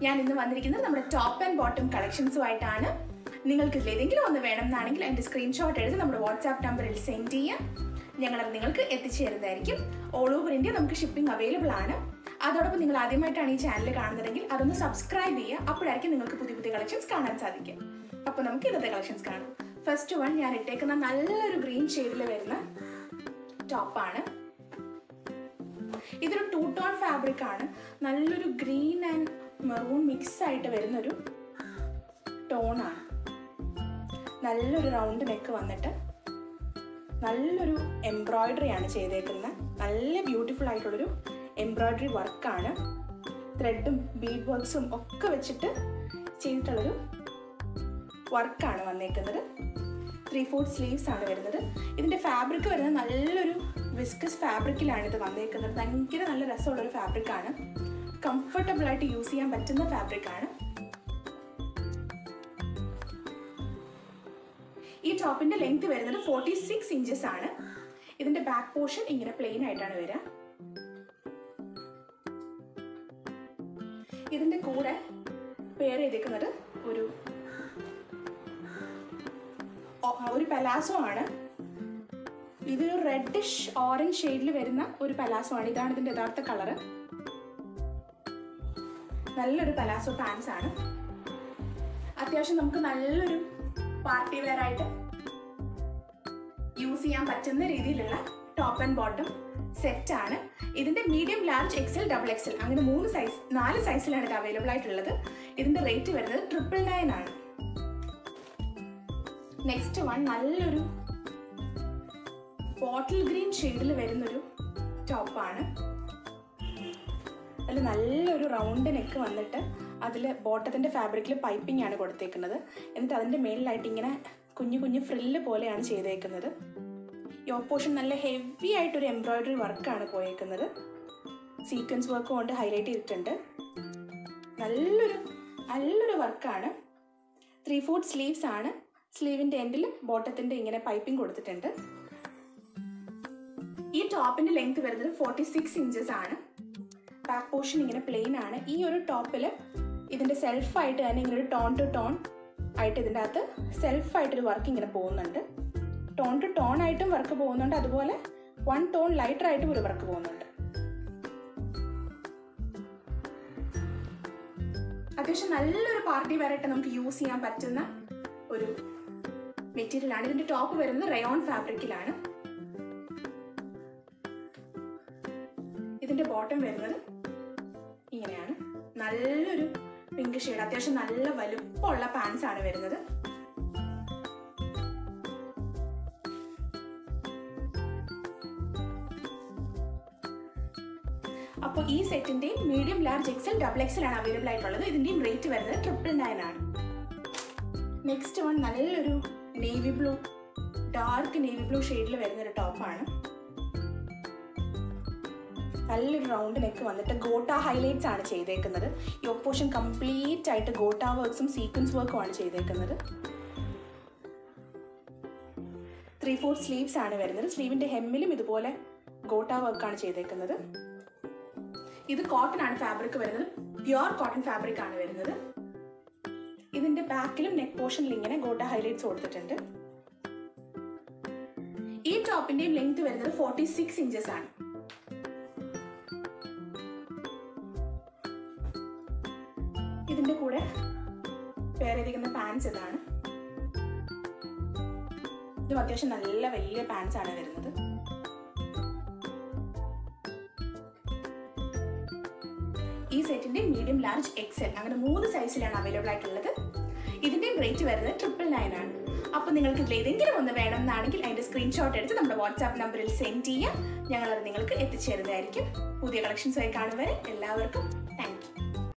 ഞാൻ ഇന്ന് വന്നിരിക്കുന്നത് നമ്മുടെ ടോപ്പ് ആൻഡ് ബോട്ടം കളക്ഷൻസുമായിട്ടാണ് നിങ്ങൾക്ക് ഇതിലേതെങ്കിലും ഒന്ന് വേണം എന്നാണെങ്കിൽ അതിൻ്റെ സ്ക്രീൻഷോട്ട് എടുത്ത് നമ്മുടെ വാട്സാപ്പ് നമ്പറിൽ സെൻഡ് ചെയ്യാം ഞങ്ങളത് നിങ്ങൾക്ക് എത്തിച്ചു തരുന്നതായിരിക്കും ഓൾ ഓവർ ഇന്ത്യ നമുക്ക് ഷിപ്പിംഗ് അവൈലബിൾ ആണ് അതോടൊപ്പം നിങ്ങൾ ആദ്യമായിട്ടാണ് ഈ ചാനൽ കാണുന്നതെങ്കിൽ അതൊന്ന് സബ്സ്ക്രൈബ് ചെയ്യുക അപ്പോഴായിരിക്കും നിങ്ങൾക്ക് പുതിയ പുതിയ കളക്ഷൻസ് കാണാൻ സാധിക്കും അപ്പോൾ നമുക്ക് ഇന്നത്തെ കളക്ഷൻസ് കാണാം ഫസ്റ്റ് വൺ ഞാൻ ഇട്ടേക്കുന്ന നല്ലൊരു ഗ്രീൻ ഷെയ്ഡിൽ വരുന്ന ടോപ്പാണ് ഇതൊരു ടൂ ടോൺ ഫാബ്രിക് ആണ് നല്ലൊരു ഗ്രീൻ ആൻഡ് മെറൂൺ മിക്സ് ആയിട്ട് വരുന്നൊരു ടോണാണ് നല്ലൊരു റൗണ്ട് നെക്ക് വന്നിട്ട് നല്ലൊരു എംബ്രോയിഡറി ആണ് ചെയ്തേക്കുന്നത് നല്ല ബ്യൂട്ടിഫുൾ ആയിട്ടുള്ളൊരു എംബ്രോയിഡറി വർക്കാണ് ത്രെഡും ബീഡ് വർക്ക്സും ഒക്കെ വെച്ചിട്ട് ചെയ്തിട്ടുള്ളൊരു വർക്കാണ് വന്നേക്കുന്നത് ത്രീ ഫോർത്ത് സ്ലീവ്സ് ആണ് വരുന്നത് ഇതിൻ്റെ ഫാബ്രിക് വരുന്നത് നല്ലൊരു വിസ്കസ് ഫാബ്രിക്കിലാണ് ഇത് വന്നേക്കുന്നത് ഭയങ്കര നല്ല രസമുള്ളൊരു ഫാബ്രിക്കാണ് കംഫർട്ടബിൾ ആയിട്ട് യൂസ് ചെയ്യാൻ പറ്റുന്ന ഫാബ്രിക്കാണ് ഈ ടോപ്പിന്റെ ലെങ്ത് വരുന്നത് ഫോർട്ടി സിക്സ് ഇഞ്ചസ് ആണ് ഇതിന്റെ ബാക്ക് പോർഷൻ ഇങ്ങനെ പ്ലെയിൻ ആയിട്ടാണ് വരിക ഇതിന്റെ കൂടെ പെയർ ചെയ്തേക്കുന്നത് ഒരു ഒ- ഒരു പലാസോ ആണ് ഇതൊരു റെഡിഷ് ഓറഞ്ച് ഷെയ്ഡിൽ വരുന്ന ഒരു പലാസോ ആണ് ഇതാണ് ഇതിന്റെ യഥാർത്ഥ കളറ് നല്ലൊരു പലാസോ പാൻസ് ആണ് അത്യാവശ്യം നമുക്ക് നല്ലൊരു പാർട്ടി വെയർ ആയിട്ട് യൂസ് ചെയ്യാൻ പറ്റുന്ന രീതിയിലുള്ള ടോപ്പ് ആൻഡ് ബോട്ടം സെറ്റ് ആണ് ഇതിന്റെ medium large XL double XL അങ്ങനെ മൂന്ന് സൈസ് നാല് സൈസിലാണ് ഇത് അവൈലബിൾ ആയിട്ടുള്ളത് ഇതിന്റെ റേറ്റ് വരുന്നത് ട്രിപ്പിൾ നയൻ ആണ് നെക്സ്റ്റ് വൺ നല്ലൊരു ബോട്ടിൽ ഗ്രീൻ ഷെയ്ഡിൽ വരുന്നൊരു ടോപ്പാണ് അതിൽ നല്ലൊരു റൗണ്ട് നെക്ക് വന്നിട്ട് അതിൽ ബോട്ടത്തിൻ്റെ ഫാബ്രിക്കിൽ പൈപ്പിംഗ് ആണ് കൊടുത്തേക്കുന്നത് എന്നിട്ട് അതിൻ്റെ മേളിലായിട്ട് ഇങ്ങനെ കുഞ്ഞു കുഞ്ഞു ഫ്രില്ല് പോലെയാണ് ചെയ്തേക്കുന്നത് ഈ ഓപ്പോഷൻ നല്ല ഹെവി ആയിട്ടൊരു എംബ്രോയിഡറി വർക്കാണ് പോയേക്കുന്നത് സീക്വൻസ് വർക്ക് കൊണ്ട് ഹൈലൈറ്റ് ചെയ്തിട്ടുണ്ട് നല്ലൊരു നല്ലൊരു വർക്കാണ് ത്രീ ഫോർത്ത് സ്ലീവ്സ് ആണ് സ്ലീവിൻ്റെ എൻഡിൽ ബോട്ടത്തിൻ്റെ ഇങ്ങനെ പൈപ്പിംഗ് കൊടുത്തിട്ടുണ്ട് ഈ ടോപ്പിന്റെ ലെങ്ത് വരുന്നത് ഫോർട്ടി സിക്സ് ഇഞ്ചസ് ആണ് ബാക്ക് പോർഷൻ ഇങ്ങനെ പ്ലെയിൻ ആണ് ഈ ഒരു ടോപ്പിൽ ഇതിന്റെ സെൽഫായിട്ട് തന്നെ ഇങ്ങനെ ഒരു ടോൺ ടു ടോൺ ആയിട്ട് ഇതിൻ്റെ അകത്ത് സെൽഫായിട്ടൊരു വർക്ക് ഇങ്ങനെ പോകുന്നുണ്ട് ടോൺ ടു ടോൺ ആയിട്ടും വർക്ക് പോകുന്നുണ്ട് അതുപോലെ വൺ ടോൺ ലൈറ്റർ ആയിട്ടും ഒരു വർക്ക് പോകുന്നുണ്ട് അത്യാവശ്യം നല്ലൊരു പാർട്ടി വെയറായിട്ട് നമുക്ക് യൂസ് ചെയ്യാൻ പറ്റുന്ന ഒരു മെറ്റീരിയൽ ആണ് ഇതിന്റെ ടോപ്പ് വരുന്നത് റയോൺ ഫാബ്രിക്കിലാണ് ഇതിന്റെ ബോട്ടം വരുന്നത് ഇങ്ങനെയാണ് നല്ലൊരു പിങ്ക് ഷെയ്ഡ് അത്യാവശ്യം നല്ല വലുപ്പമുള്ള പാൻസ് ആണ് വരുന്നത് അപ്പോൾ ഈ സെറ്റിന്റെയും medium large XL double XL ആണ് അവൈലബിൾ ആയിട്ടുള്ളത് ഇതിന്റെയും റേറ്റ് വരുന്നത് ട്രിപ്പിൾ നയൻ ആണ് നെക്സ്റ്റ് വൺ നല്ലൊരു navy blue dark navy blue ഷെയ്ഡിൽ വരുന്ന ഒരു ടോപ്പാണ് നല്ലൊരു റൗണ്ട് നെക്ക് വന്നിട്ട് ഗോട്ട ഹൈലൈറ്റ്സ് ആണ് ചെയ്തേക്കുന്നത് ഈ ഒപ്പോഷൻ കംപ്ലീറ്റ് ആയിട്ട് ഗോട്ട വർക്ക്സും സീക്വൻസ് വർക്കും ആണ് ചെയ്തേക്കുന്നത് ത്രീ ഫോർ സ്ലീവ്സ് ആണ് വരുന്നത് സ്ലീവിന്റെ ഹെമ്മിലും ഇതുപോലെ ഗോട്ട വർക്കാണ് ചെയ്തേക്കുന്നത് ഇത് കോട്ടൺ ആണ് ഫാബ്രിക് വരുന്നത് പ്യുവർ കോട്ടൺ ഫാബ്രിക് ആണ് വരുന്നത് ഇതിന്റെ ബാക്കിലും നെക്ക് പോർഷനിൽ ഇങ്ങനെ ഗോട്ട ഹൈലൈറ്റ്സ് കൊടുത്തിട്ടുണ്ട് ഈ ടോപ്പിന്റെയും ലെങ്ത് വരുന്നത് ഫോർട്ടി സിക്സ് ഇഞ്ചസ് ആണ് ഇതിന്റെ കൂടെ പെയർ ചെയ്തിരിക്കുന്ന പാൻസ് ഇതാണ് ഇതും അത്യാവശ്യം നല്ല വലിയ പാൻസ് ആണ് വരുന്നത് ഈ സെറ്റിന്റെ മീഡിയം ലാർജ് എക്സൽ അങ്ങനെ മൂന്ന് സൈസിലാണ് അവൈലബിൾ ആയിട്ടുള്ളത് ഇതിന്റെയും റേറ്റ് വരുന്നത് ട്രിപ്പിൾ നയൻ ആണ് അപ്പൊ നിങ്ങൾക്ക് ഇതിൽ ഏതെങ്കിലും ഒന്ന് വേണം എന്നാണെങ്കിൽ അതിന്റെ സ്ക്രീൻഷോട്ട് എടുത്ത് നമ്മുടെ വാട്സാപ്പ് നമ്പറിൽ സെൻഡ് ചെയ്യാം ഞങ്ങൾ അത് നിങ്ങൾക്ക് എത്തിച്ചേരുന്നതായിരിക്കും പുതിയ കളക്ഷൻസ് ആയി കാണും വരെ എല്ലാവർക്കും